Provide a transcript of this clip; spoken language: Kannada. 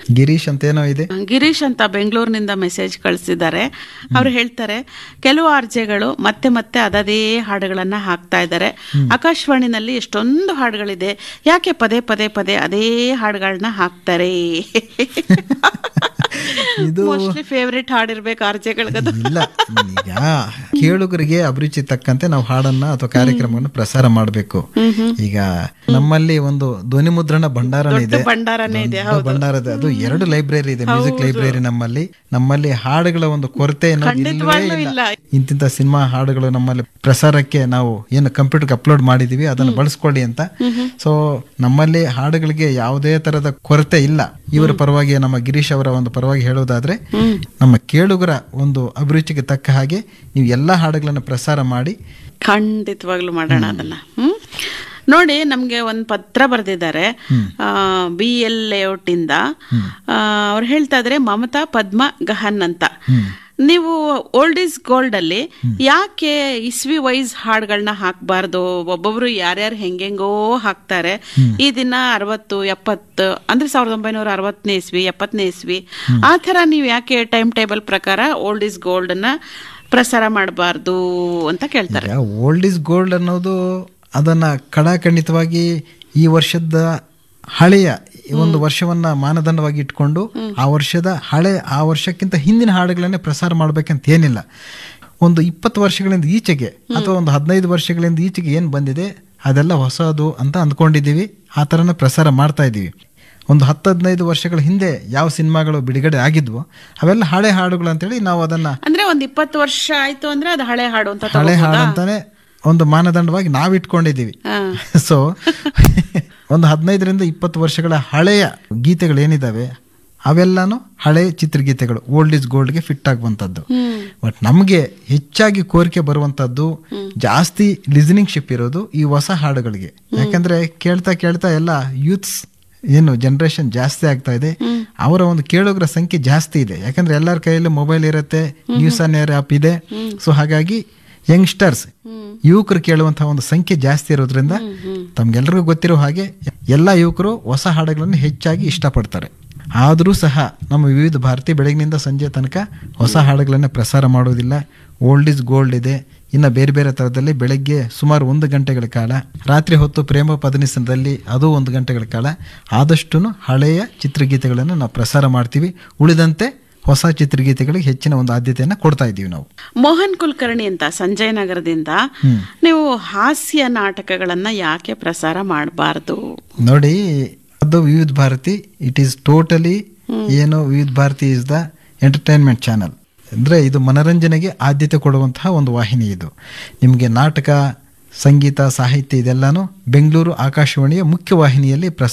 ಗಿರೀಶ್ ಅಂತ ಏನೋ ಇದೆ ಗಿರೀಶ್ ಅಂತ ಬೆಂಗಳೂರಿನಿಂದ ಮೆಸೇಜ್ ಕಳಿಸಿದ್ದಾರೆ ಅವ್ರು ಹೇಳ್ತಾರೆ ಕೆಲವು ಆರ್ಜೆಗಳು ಮತ್ತೆ ಮತ್ತೆ ಅದದೇ ಹಾಡುಗಳನ್ನ ಹಾಕ್ತಾ ಇದ್ದಾರೆ ಆಕಾಶವಾಣಿನಲ್ಲಿ ಎಷ್ಟೊಂದು ಹಾಡುಗಳಿದೆ ಯಾಕೆ ಪದೇ ಪದೇ ಪದೇ ಅದೇ ಹಾಡುಗಳನ್ನ ಹಾಕ್ತಾರೆ ಇದು ಮೋಸ್ಟ್ಲಿ ಫೇವ್ರೆಟ್ ಹಾಡಿರ್ಬೇಕು ಆರ್ಜೆಗಳಿಗದು ಇಲ್ಲ ಈಗ ಕೇಳುಗರಿಗೆ ಅಭಿರುಚಿ ತಕ್ಕಂತೆ ನಾವು ಹಾಡನ್ನ ಅಥವಾ ಕಾರ್ಯಕ್ರಮವನ್ನು ಪ್ರಸಾರ ಮಾಡಬೇಕು ಈಗ ನಮ್ಮಲ್ಲಿ ಒಂದು ಧ್ವನಿ ಮುದ್ರಣ ಭಂಡಾರನೇ ಇದೆ ಭಂಡಾರನೇ ಇದೆ ದೊಡ್ಡ ಭಂಡಾರ ಇದೆ ಅದು ಎರಡು ಲೈಬ್ರರಿ ಇದೆ ಮ್ಯೂಸಿಕ್ ಲೈಬ್ರರಿ ನಮ್ಮಲ್ಲಿ ನಮ್ಮಲ್ಲಿ ಹಾಡುಗಳ ಒಂದು ಕೊರತೆ ಅನ್ನೋದು ಇಲ್ವೇ ಖಂಡಿತವಾಗ್ಲೂ ಇಲ್ಲ ಇಲ್ಲ. ಇಂತಿಂತ ಸಿನಿಮಾ ಹಾಡುಗಳು ನಮ್ಮಲ್ಲಿ ಪ್ರಸಾರಕ್ಕೆ ನಾವು ಏನು ಕಂಪ್ಯೂಟರ್ಗೆ ಅಪ್ಲೋಡ್ ಮಾಡಿದೀವಿ ಅದನ್ನು ಬಳಸ್ಕೊಳ್ಳಿ ಅಂತ ಸೊ ನಮ್ಮಲ್ಲಿ ಹಾಡುಗಳಿಗೆ ಯಾವುದೇ ತರದ ಕೊರತೆ ಇಲ್ಲ ಇವರ ಪರವಾಗಿ ನಮ್ಮ ಗಿರೀಶ್ ಅವರ ಒಂದು ಪರವಾಗಿ ಹೇಳೋದಾದ್ರೆ ನಮ್ಮ ಕೇಳುಗರ ಒಂದು ಅಭಿರುಚಿಗೆ ತಕ್ಕ ಹಾಗೆ ನೀವು ಎಲ್ಲಾ ಹಾಡುಗಳನ್ನು ಪ್ರಸಾರ ಮಾಡಿ ಖಂಡಿತವಾಗ್ಲೂ ಮಾಡೋಣ ಅದನ್ನ ಹ್ಮ್ ನೋಡಿ ನಮ್ಗೆ ಒಂದು ಪತ್ರ ಬರೆದಿದ್ದಾರೆ ಬಿ ಎಲ್ ಲೇಔಟ್ ಇಂದ ಅವ್ರು ಹೇಳ್ತಾ ಇದ್ರೆ ಮಮತಾ ಪದ್ಮ ಗಹನ್ ಅಂತ ನೀವು ಓಲ್ಡ್ ಇಸ್ ಗೋಲ್ಡ್ ಅಲ್ಲಿ ಯಾಕೆ ಇಸ್ವಿ ವೈಸ್ ಹಾಡುಗಳನ್ನ ಹಾಕಬಾರ್ದು ಒಬ್ಬೊಬ್ರು ಯಾರ್ಯಾರು ಹೆಂಗೆಂಗೋ ಹಾಕ್ತಾರೆ ಈ ದಿನ ಅರವತ್ತು ಎಪ್ಪತ್ತು ಅಂದ್ರೆ ಸಾವಿರದ ಒಂಬೈನೂರ ಅರವತ್ತನೇ ಇಸ್ವಿ ಎಪ್ಪತ್ತನೇ ಇಸ್ವಿ ಆ ಥರ ನೀವು ಯಾಕೆ ಟೈಮ್ ಟೇಬಲ್ ಪ್ರಕಾರ ಓಲ್ಡ್ ಇಸ್ ಗೋಲ್ಡ್ ಅನ್ನ ಪ್ರಸಾರ ಮಾಡಬಾರ್ದು ಅಂತ ಕೇಳ್ತಾರೆ ಈಗ ಓಲ್ಡ್ ಇಸ್ ಗೋಲ್ಡ್ ಅನ್ನೋದು ಅದನ್ನ ಕಡಾಖಂಡಿತವಾಗಿ ಈ ವರ್ಷದ ಹಳೆಯ ಈ ಒಂದು ವರ್ಷವನ್ನ ಮಾನದಂಡವಾಗಿ ಇಟ್ಕೊಂಡು ಆ ವರ್ಷದ ಹಳೆ ಆ ವರ್ಷಕ್ಕಿಂತ ಹಿಂದಿನ ಹಾಡುಗಳನ್ನೇ ಪ್ರಸಾರ ಮಾಡ್ಬೇಕಂತ ಏನಿಲ್ಲ ಒಂದು ಇಪ್ಪತ್ತು ವರ್ಷಗಳಿಂದ ಈಚೆಗೆ ಅಥವಾ ಒಂದು ಹದಿನೈದು ವರ್ಷಗಳಿಂದ ಈಚೆಗೆ ಏನು ಬಂದಿದೆ ಅದೆಲ್ಲ ಹೊಸದು ಅಂತ ಅಂದ್ಕೊಂಡಿದ್ದೀವಿ ಆ ಥರನೇ ಪ್ರಸಾರ ಮಾಡ್ತಾ ಇದ್ದೀವಿ ಒಂದು ಹತ್ತು ಹದಿನೈದು ವರ್ಷಗಳ ಹಿಂದೆ ಯಾವ ಸಿನಿಮಾಗಳು ಬಿಡುಗಡೆ ಆಗಿದ್ವೋ ಅವೆಲ್ಲ ಹಳೆ ಹಾಡುಗಳು ಅಂತೇಳಿ ನಾವು ಅದನ್ನ ಅಂದ್ರೆ ಒಂದ್ ಇಪ್ಪತ್ತು ವರ್ಷ ಆಯ್ತು ಅಂದ್ರೆ ಅದು ಹಳೆ ಹಾಡು ಅಂತ ಹಳೆ ತಗೋಬೋದಾ? ಹಾಡು ಅಂತಾನೆ ಒಂದು ಮಾನದಂಡವಾಗಿ ನಾವು ಇಟ್ಕೊಂಡಿದ್ದೀವಿ ಹಾ. ಸೊ ಒಂದು ಹದಿನೈದರಿಂದ ಇಪ್ಪತ್ತು ವರ್ಷಗಳ ಹಳೆಯ ಗೀತೆಗಳು ಏನಿದಾವೆ ಅವೆಲ್ಲಾನು ಹಳೆ ಚಿತ್ರಗೀತೆಗಳು ಓಲ್ಡ್ ಇಸ್ ಗೋಲ್ಡ್ಗೆ ಫಿಟ್ ಆಗುವಂಥದ್ದು ಬಟ್ ನಮಗೆ ಹೆಚ್ಚಾಗಿ ಕೋರಿಕೆ ಬರುವಂಥದ್ದು ಜಾಸ್ತಿ ಲಿಸನಿಂಗ್ ಶಿಪ್ ಇರೋದು ಈ ಹೊಸ ಹಾಡುಗಳಿಗೆ ಯಾಕಂದ್ರೆ ಕೇಳ್ತಾ ಕೇಳ್ತಾ ಎಲ್ಲ ಯೂತ್ಸ್ ಏನು ಜನರೇಷನ್ ಜಾಸ್ತಿ ಆಗ್ತಾ ಇದೆ ಅವರ ಒಂದು ಕೇಳುಗರ ಸಂಖ್ಯೆ ಜಾಸ್ತಿ ಇದೆ ಯಾಕಂದ್ರೆ ಎಲ್ಲರ ಕೈಯಲ್ಲಿ ಮೊಬೈಲ್ ಇರುತ್ತೆ ನ್ಯೂಸ್ ಆನ್ ಏರ್ ಆಪ್ ಇದೆ ಸೊ ಹಾಗಾಗಿ ಯಂಗ್ಸ್ಟರ್ಸ್ ಯುವಕರು ಕೇಳುವಂತಹ ಒಂದು ಸಂಖ್ಯೆ ಜಾಸ್ತಿ ಇರೋದ್ರಿಂದ ತಮ್ಗೆಲ್ರಿಗೂ ಗೊತ್ತಿರೋ ಹಾಗೆ ಎಲ್ಲ ಯುವಕರು ಹೊಸ ಹಾಡುಗಳನ್ನು ಹೆಚ್ಚಾಗಿ ಇಷ್ಟಪಡ್ತಾರೆ ಆದರೂ ಸಹ ನಮ್ಮ ವಿವಿಧ ಭಾರತಿ ಬೆಳಗಿನಿಂದ ಸಂಜೆ ತನಕ ಹೊಸ ಹಾಡುಗಳನ್ನು ಪ್ರಸಾರ ಮಾಡೋದಿಲ್ಲ ಓಲ್ಡ್ ಇಸ್ ಗೋಲ್ಡ್ ಇದೆ ಇನ್ನು ಬೇರೆ ಬೇರೆ ಥರದಲ್ಲಿ ಬೆಳಗ್ಗೆ ಸುಮಾರು ಒಂದು ಗಂಟೆಗಳ ಕಾಲ ರಾತ್ರಿ ಹೊತ್ತು ಪ್ರೇಮ ಪದನಿಸದಲ್ಲಿ ಅದು ಒಂದು ಗಂಟೆಗಳ ಕಾಲ ಆದಷ್ಟು ಹಳೆಯ ಚಿತ್ರಗೀತೆಗಳನ್ನು ನಾವು ಪ್ರಸಾರ ಮಾಡ್ತೀವಿ ಉಳಿದಂತೆ ಹೊಸ ಚಿತ್ರಗೀತೆಗಳಿಗೆ ಹೆಚ್ಚಿನ ಒಂದು ಆದ್ಯತೆಯನ್ನು ಕೊಡ್ತಾ ಇದ್ದೀವಿ ನಾವು ಮೋಹನ್ ಕುಲಕರ್ಣಿ ಅಂತ ಸಂಜಯ್ ನಗರದಿಂದ ನೀವು ಹಾಸ್ಯ ನಾಟಕಗಳನ್ನ ಯಾಕೆ ಪ್ರಸಾರ ಮಾಡಬಾರ್ದು ನೋಡಿ ಅದು ವಿವಿಧ ಭಾರತಿ ಇಟ್ ಈಸ್ ಟೋಟಲಿ ಏನು Vividh Bharati is the entertainment channel ಅಂದ್ರೆ ಇದು ಮನರಂಜನೆಗೆ ಆದ್ಯತೆ ಕೊಡುವಂತಹ ಒಂದು ವಾಹಿನಿ ಇದು ನಿಮಗೆ ನಾಟಕ ಸಂಗೀತ ಸಾಹಿತ್ಯ ಇದೆಲ್ಲಾನು ಬೆಂಗಳೂರು ಆಕಾಶವಾಣಿಯ ಮುಖ್ಯ ವಾಹಿನಿಯಲ್ಲಿ ಪ್ರಸಾರ